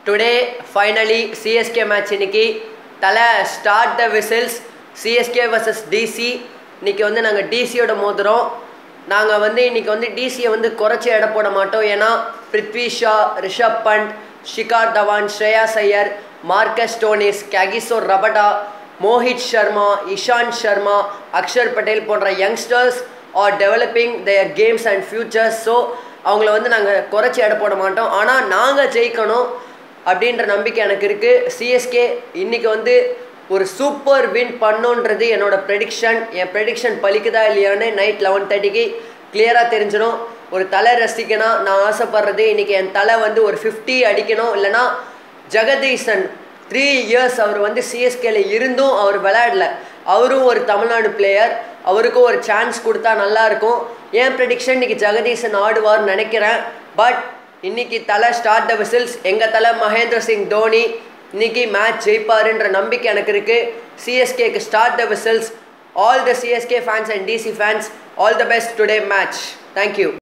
today finally CSK match இன்னைக்கு Thala start the whistles CSK versus DC இன்னைக்கு வந்து நாங்கள் டிசியோட மோதுறோம் நாங்கள் வந்து இன்னைக்கு வந்து டிசியை வந்து குறைச்சி எடை போட மாட்டோம் ஏன்னா Prithvi Shaw Rishabh Pant Shikhar Dhawan Shreyas Iyer Marcus Stoinis Kagiso Rabada Mohit Sharma Ishant Sharma Axar Patel போன்ற youngsters are developing their games and futures so அவங்கள வந்து நாங்கள் குறைச்சி எடை போட மாட்டோம் ஆனால் நாங்கள் ஜெயிக்கணும் அப்படின்ற நம்பிக்கை எனக்கு இருக்குது சிஎஸ்கே இன்றைக்கி வந்து ஒரு சூப்பர் வின் பண்ணோன்றது என்னோட ப்ரெடிக்ஷன் என் ப்ரெடிக்ஷன் பலிக்குதா இல்லையான்னு நைட் லெவன் தேர்ட்டிக்கு கிளியராக தெரிஞ்சிடும் ஒரு தலை ரசிக்கனா நான் ஆசைப்படுறது இன்றைக்கி என் தலை வந்து ஒரு ஃபிஃப்டி அடிக்கணும் இல்லைனா ஜெகதீசன் த்ரீ இயர்ஸ் அவர் வந்து சிஎஸ்கேல இருந்தும் அவர் விளையாடல அவரும் ஒரு தமிழ்நாடு பிளேயர் அவருக்கும் ஒரு சான்ஸ் கொடுத்தா நல்லா இருக்கும் என் ப்ரெடிக்ஷன் இன்னைக்கு ஜெகதீசன் ஆடுவார்னு நினைக்கிறேன் பட் இன்னைக்கு தலை ஸ்டார்ட் த விசில்ஸ் எங்கள் தலை மகேந்திர சிங் தோனி இன்னைக்கு மேட்ச் ஜெயிப்பாருன்ற நம்பிக்கை எனக்கு இருக்குது சிஎஸ்கேக்கு start the whistles all the CSK fans and DC fans all the best today match thank you